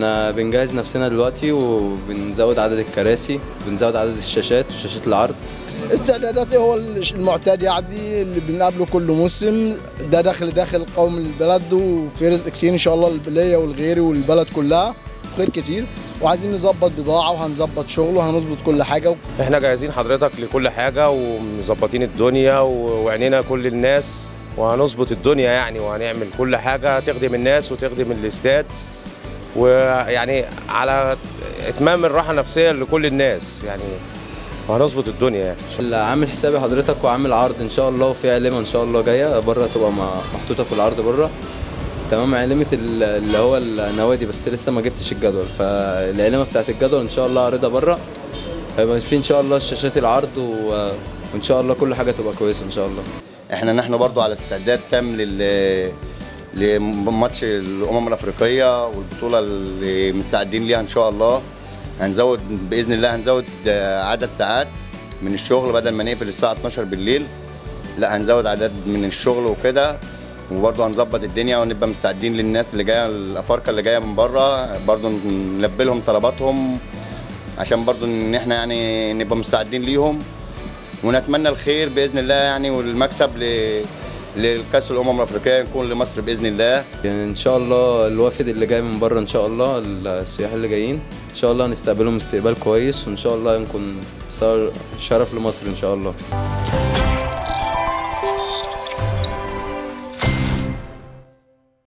احنا بنجهز نفسنا دلوقتي وبنزود عدد الكراسي بنزود عدد الشاشات وشاشات العرض استعداداتي هو المعتاد يعني اللي بنقابله كل موسم ده داخل داخل قوم البلد وفي رزق كتير ان شاء الله للبليه والغيري والبلد كلها خير كتير وعايزين نظبط بضاعه وهنظبط شغل وهنظبط كل حاجه احنا جاهزين حضرتك لكل حاجة ومظبطين الدنيا و- وعينينا كل الناس وهنظبط الدنيا يعني وهنعمل كل حاجة تخدم الناس وتخدم الاستاد ويعني على اتمام الراحة النفسية لكل الناس يعني وهنظبط الدنيا يعني عامل حسابي حضرتك وعامل عرض ان شاء الله وفي علمه ان شاء الله جايه بره تبقى مع- محطوطه في العرض بره تمام علمة ال- اللي هو النوادي بس لسه ما جبتش الجدول فالعلمة بتاعت الجدول ان شاء الله عارضها بره هيبقى في ان شاء الله شاشات العرض و... وان شاء الله كل حاجه تبقى كويسه ان شاء الله احنا نحن برضو على استعداد تام لل لماتش الامم الافريقيه والبطوله اللي مستعدين ليها ان شاء الله هنزود باذن الله هنزود عدد ساعات من الشغل بدل ما نقفل الساعه 12 بالليل لا هنزود عدد من الشغل وكده وبرضه هنظبط الدنيا ونبقى مستعدين للناس اللي جايه الافارقه اللي جايه من بره برضه نلبي لهم طلباتهم عشان برضه ان احنا يعني نبقى مستعدين ليهم ونتمنى الخير باذن الله يعني والمكسب ل للكاس الامم الافريقيه يكون لمصر باذن الله يعني ان شاء الله الوافد اللي جاي من بره ان شاء الله السياح اللي جايين ان شاء الله نستقبلهم استقبال كويس وان شاء الله نكون صار شرف لمصر ان شاء الله